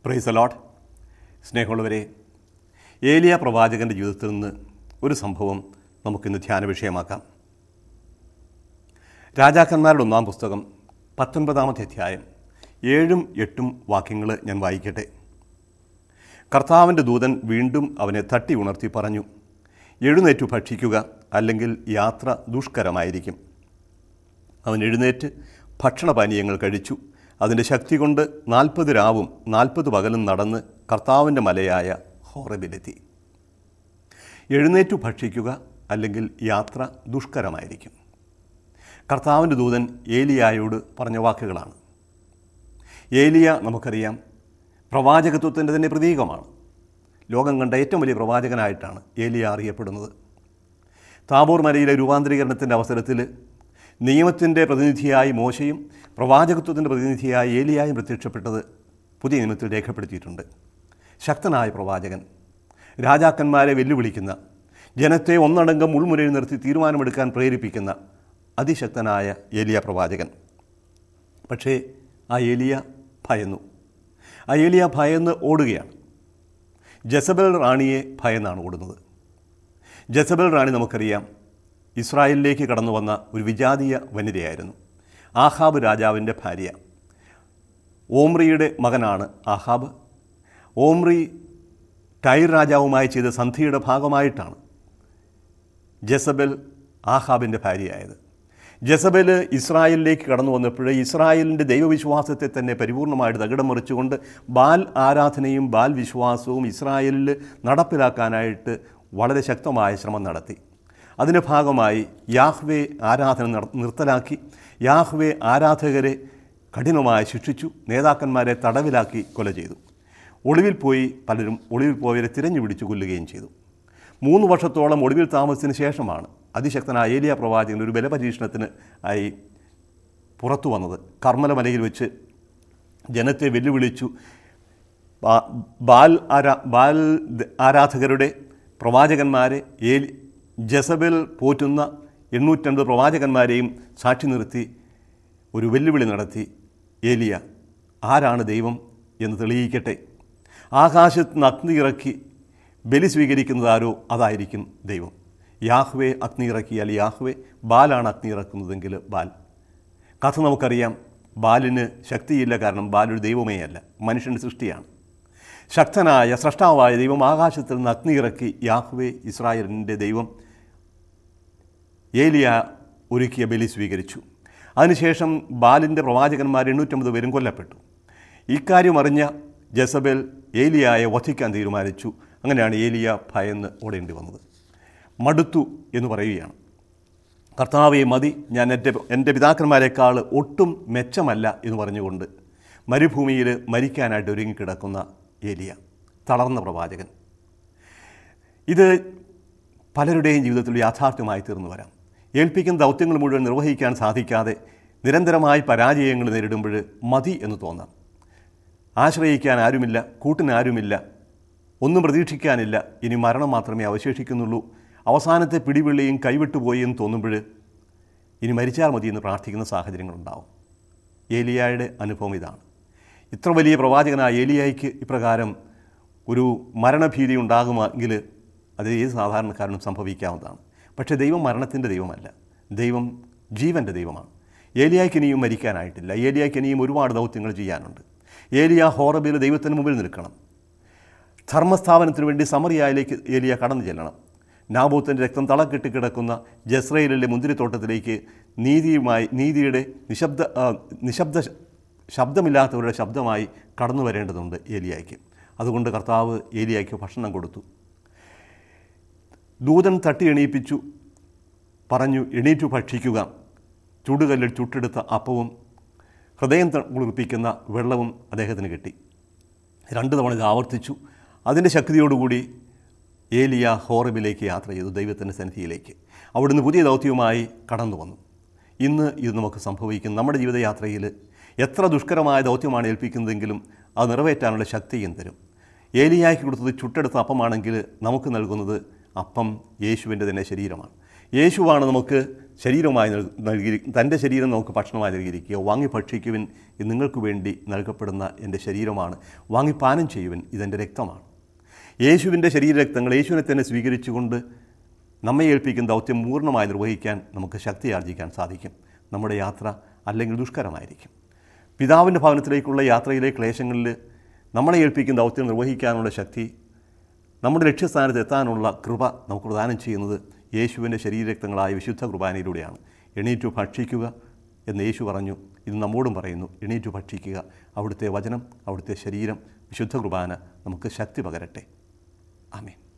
price allot സ്നേഹമുള്ളവരെ ഏലിയ പ്രവാചകൻ്റെ ജീവിതത്തിൽ നിന്ന് ഒരു സംഭവം നമുക്കിന്ന് ധ്യാന വിഷയമാക്കാം രാജാക്കന്മാരുടെ ഒന്നാം പുസ്തകം പത്തൊൻപതാമത്തെ അധ്യായം ഏഴും എട്ടും വാക്യങ്ങൾ ഞാൻ വായിക്കട്ടെ കർത്താവിൻ്റെ ദൂതൻ വീണ്ടും അവനെ തട്ടി ഉണർത്തി പറഞ്ഞു എഴുന്നേറ്റു ഭക്ഷിക്കുക അല്ലെങ്കിൽ യാത്ര ദുഷ്കരമായിരിക്കും അവൻ എഴുന്നേറ്റ് ഭക്ഷണപാനീയങ്ങൾ കഴിച്ചു അതിൻ്റെ ശക്തി കൊണ്ട് നാൽപ്പത് രാവും നാൽപ്പത് പകലും നടന്ന് കർത്താവിൻ്റെ മലയായ ഹോറബിലെത്തി എഴുന്നേറ്റു ഭക്ഷിക്കുക അല്ലെങ്കിൽ യാത്ര ദുഷ്കരമായിരിക്കും കർത്താവിൻ്റെ ദൂതൻ ഏലിയായോട് പറഞ്ഞ വാക്കുകളാണ് ഏലിയ നമുക്കറിയാം പ്രവാചകത്വത്തിൻ്റെ തന്നെ പ്രതീകമാണ് ലോകം കണ്ട ഏറ്റവും വലിയ പ്രവാചകനായിട്ടാണ് ഏലിയ അറിയപ്പെടുന്നത് താബോർ മലയിലെ രൂപാന്തരീകരണത്തിൻ്റെ അവസരത്തിൽ നിയമത്തിൻ്റെ പ്രതിനിധിയായി മോശയും പ്രവാചകത്വത്തിൻ്റെ പ്രതിനിധിയായി ഏലിയായും പ്രത്യക്ഷപ്പെട്ടത് പുതിയ നിയമത്തിൽ രേഖപ്പെടുത്തിയിട്ടുണ്ട് ശക്തനായ പ്രവാചകൻ രാജാക്കന്മാരെ വെല്ലുവിളിക്കുന്ന ജനത്തെ ഒന്നടങ്കം മുൾമുരയിൽ നിർത്തി തീരുമാനമെടുക്കാൻ പ്രേരിപ്പിക്കുന്ന അതിശക്തനായ ഏലിയ പ്രവാചകൻ പക്ഷേ ആ ഏലിയ ഭയന്നു ആ ഏലിയ ഭയന്ന് ഓടുകയാണ് ജസബൽ റാണിയെ ഭയന്നാണ് ഓടുന്നത് ജസബൽ റാണി നമുക്കറിയാം ഇസ്രായേലിലേക്ക് കടന്നു വന്ന ഒരു വിജാതീയ വനിതയായിരുന്നു ആഹാബ് രാജാവിൻ്റെ ഭാര്യ ഓമ്രിയുടെ മകനാണ് ആഹാബ് ഓമ്രി ടൈർ രാജാവുമായി ചെയ്ത സന്ധിയുടെ ഭാഗമായിട്ടാണ് ജസബൽ ആഹാബിൻ്റെ ഭാര്യയായത് ജസബൽ ഇസ്രായേലിലേക്ക് കടന്നു വന്നപ്പോൾ ഇസ്രായേലിൻ്റെ ദൈവവിശ്വാസത്തെ തന്നെ പരിപൂർണമായിട്ട് തകിടം മറിച്ചുകൊണ്ട് ബാൽ ആരാധനയും ബാൽ വിശ്വാസവും ഇസ്രായേലിൽ നടപ്പിലാക്കാനായിട്ട് വളരെ ശക്തമായ ശ്രമം നടത്തി അതിൻ്റെ ഭാഗമായി യാഹ്വേ ആരാധന നട- നിർത്തലാക്കി യാഹ്വേ ആരാധകരെ കഠിനമായി ശിക്ഷിച്ചു നേതാക്കന്മാരെ തടവിലാക്കി കൊല ചെയ്തു ഒളിവിൽ പോയി പലരും ഒളിവിൽ പോയവരെ തിരഞ്ഞു പിടിച്ചു കൊല്ലുകയും ചെയ്തു മൂന്ന് വർഷത്തോളം ഒളിവിൽ താമസത്തിന് ശേഷമാണ് അതിശക്തനായ ഏലിയ പ്രവാചകൻ ഒരു ബലപരീക്ഷണത്തിന് ആയി പുറത്തു വന്നത് കർമ്മലമലയിൽ വെച്ച് ജനത്തെ വെല്ലുവിളിച്ചു ബാ- ബാൽ ആരാ ബാൽ ദ- ആരാധകരുടെ പ്രവാചകന്മാരെ ഏലി ജസബൽ പോറ്റുന്ന എണ്ണൂറ്റൻപത് പ്രവാചകന്മാരെയും സാക്ഷി നിർത്തി ഒരു വെല്ലുവിളി നടത്തി ഏലിയ ആരാണ് ദൈവം എന്ന് തെളിയിക്കട്ടെ ആകാശത്ത് നിന്ന് അഗ്നി ഇറക്കി ബലി സ്വീകരിക്കുന്നത് ആരോ അതായിരിക്കും ദൈവം യാഹ്വേ അഗ്നി ഇറക്കിയാൽ യാഹ്വേ ബാലാണ് അഗ്നി ഇറക്കുന്നതെങ്കിൽ ബാൽ കഥ നമുക്കറിയാം ബാലിന് ശക്തിയില്ല കാരണം ബാലൊരു ദൈവമേ അല്ല മനുഷ്യൻ്റെ സൃഷ്ടിയാണ് ശക്തനായ സ്രഷ്ടാവായ ദൈവം ആകാശത്തിൽ നിന്ന് അഗ്നി ഇറക്കി യാഹ്വേ ഇസ്രായേലിൻ്റെ ദൈവം ഏലിയ ഒരുക്കിയ ബലി സ്വീകരിച്ചു അതിനുശേഷം ബാലിൻ്റെ പ്രവാചകന്മാർ എണ്ണൂറ്റമ്പത് പേരും കൊല്ലപ്പെട്ടു ഇക്കാര്യം അറിഞ്ഞ ജസബേൽ ഏലിയായെ വധിക്കാൻ തീരുമാനിച്ചു അങ്ങനെയാണ് ഏലിയ ഭയന്ന് ഓടേണ്ടി വന്നത് മടുത്തു എന്ന് പറയുകയാണ് കർത്താവെ മതി ഞാൻ എൻ്റെ എൻ്റെ പിതാക്കന്മാരെക്കാൾ ഒട്ടും മെച്ചമല്ല എന്ന് പറഞ്ഞുകൊണ്ട് മരുഭൂമിയിൽ മരിക്കാനായിട്ട് ഒരുങ്ങിക്കിടക്കുന്ന ഏലിയ തളർന്ന പ്രവാചകൻ ഇത് പലരുടെയും ജീവിതത്തിൽ യാഥാർത്ഥ്യമായി തീർന്നു വരാം ഏൽപ്പിക്കുന്ന ദൗത്യങ്ങൾ മുഴുവൻ നിർവഹിക്കാൻ സാധിക്കാതെ നിരന്തരമായി പരാജയങ്ങൾ നേരിടുമ്പോൾ മതി എന്ന് തോന്നാം ആശ്രയിക്കാൻ ആരുമില്ല കൂട്ടിനാരുമില്ല ഒന്നും പ്രതീക്ഷിക്കാനില്ല ഇനി മരണം മാത്രമേ അവശേഷിക്കുന്നുള്ളൂ അവസാനത്തെ പിടിവിള്ളിയും കൈവിട്ടുപോയി എന്ന് തോന്നുമ്പോൾ ഇനി മരിച്ചാൽ മതി എന്ന് പ്രാർത്ഥിക്കുന്ന സാഹചര്യങ്ങളുണ്ടാവും ഏലിയായുടെ അനുഭവം ഇതാണ് ഇത്ര വലിയ പ്രവാചകനായ ഏലിയായ്ക്ക് ഇപ്രകാരം ഒരു മരണഭീതി ഉണ്ടാകുമെങ്കിൽ അത് ഏത് സാധാരണക്കാരനും സംഭവിക്കാവുന്നതാണ് പക്ഷേ ദൈവം മരണത്തിൻ്റെ ദൈവമല്ല ദൈവം ജീവൻ്റെ ദൈവമാണ് ഏലിയായ്ക്ക് ഇനിയും മരിക്കാനായിട്ടില്ല ഏലിയായ്ക്ക് ഇനിയും ഒരുപാട് ദൗത്യങ്ങൾ ചെയ്യാനുണ്ട് ഏലിയ ഹോറബിൽ ദൈവത്തിന് മുമ്പിൽ നിൽക്കണം ധർമ്മസ്ഥാപനത്തിന് വേണ്ടി സമറിയായിലേക്ക് ഏലിയ കടന്നു ചെല്ലണം നാബൂത്തിൻ്റെ രക്തം തളക്കെട്ടി കിടക്കുന്ന ജസ്രയേലിലെ മുന്തിരിത്തോട്ടത്തിലേക്ക് നീതിയുമായി നീതിയുടെ നിശബ്ദ ആ, നിശബ്ദ ശ- ശബ്ദമില്ലാത്തവരുടെ ശബ്ദമായി കടന്നു വരേണ്ടതുണ്ട് ഏലിയായ്ക്ക് അതുകൊണ്ട് കർത്താവ് ഏലിയായ്ക്ക് ഭക്ഷണം കൊടുത്തു ദൂതൻ തട്ടി എണീപ്പിച്ചു പറഞ്ഞു എണീറ്റു ഭക്ഷിക്കുക ചുടുകല്ലിൽ ചുട്ടെടുത്ത അപ്പവും ഹൃദയം ത- കുളിർപ്പിക്കുന്ന വെള്ളവും അദ്ദേഹത്തിന് കിട്ടി രണ്ട് തവണ ഇത് ആവർത്തിച്ചു അതിൻ്റെ ശക്തിയോടുകൂടി ഏലിയ ഹോറബിലേക്ക് യാത്ര ചെയ്തു ദൈവത്തിൻ്റെ സന്നിധിയിലേക്ക് അവിടുന്ന് പുതിയ ദൗത്യവുമായി കടന്നു വന്നു ഇന്ന് ഇത് നമുക്ക് സംഭവിക്കും നമ്മുടെ ജീവിതയാത്രയിൽ എത്ര ദുഷ്കരമായ ദൗത്യമാണ് ഏൽപ്പിക്കുന്നതെങ്കിലും അത് നിറവേറ്റാനുള്ള ശക്തിയും തരും ഏലിയായ്ക്ക് കൊടുത്തത് ചുട്ടെടുത്ത അപ്പമാണെങ്കിൽ നമുക്ക് നൽകുന്നത് അപ്പം യേശുവിൻ്റെ തന്നെ ശരീരമാണ് യേശുവാണ് നമുക്ക് ശരീരമായി നൽ- നൽകി തൻ്റെ ശരീരം നമുക്ക് ഭക്ഷണമായി നൽകിയിരിക്കുക വാങ്ങി ഭക്ഷിക്കുവിൻ ഇത് നിങ്ങൾക്ക് വേണ്ടി നൽകപ്പെടുന്ന എൻ്റെ ശരീരമാണ് വാങ്ങി പാനം ചെയ്യുവിൻ ഇതെൻ്റെ രക്തമാണ് യേശുവിൻ്റെ ശരീരരക്തങ്ങൾ യേശുവിനെ തന്നെ സ്വീകരിച്ചുകൊണ്ട് നമ്മെ ഏൽപ്പിക്കുന്ന ദൗത്യം പൂർണ്ണമായി നിർവഹിക്കാൻ നമുക്ക് ശക്തി ആർജിക്കാൻ സാധിക്കും നമ്മുടെ യാത്ര അല്ലെങ്കിൽ ദുഷ്കരമായിരിക്കും പിതാവിൻ്റെ ഭവനത്തിലേക്കുള്ള യാത്രയിലെ ക്ലേശങ്ങളിൽ നമ്മളെ ഏൽപ്പിക്കുന്ന ദൗത്യം നിർവഹിക്കാനുള്ള ശക്തി നമ്മുടെ ലക്ഷ്യസ്ഥാനത്ത് എത്താനുള്ള കൃപ നമുക്ക് പ്രദാനം ചെയ്യുന്നത് യേശുവിൻ്റെ ശരീരരക്തങ്ങളായ വിശുദ്ധ കുർബാനയിലൂടെയാണ് എണീറ്റു ഭക്ഷിക്കുക എന്ന് യേശു പറഞ്ഞു ഇത് നമ്മോടും പറയുന്നു എണീറ്റു ഭക്ഷിക്കുക അവിടുത്തെ വചനം അവിടുത്തെ ശരീരം വിശുദ്ധ കുർബാന നമുക്ക് ശക്തി പകരട്ടെ ആമേൻ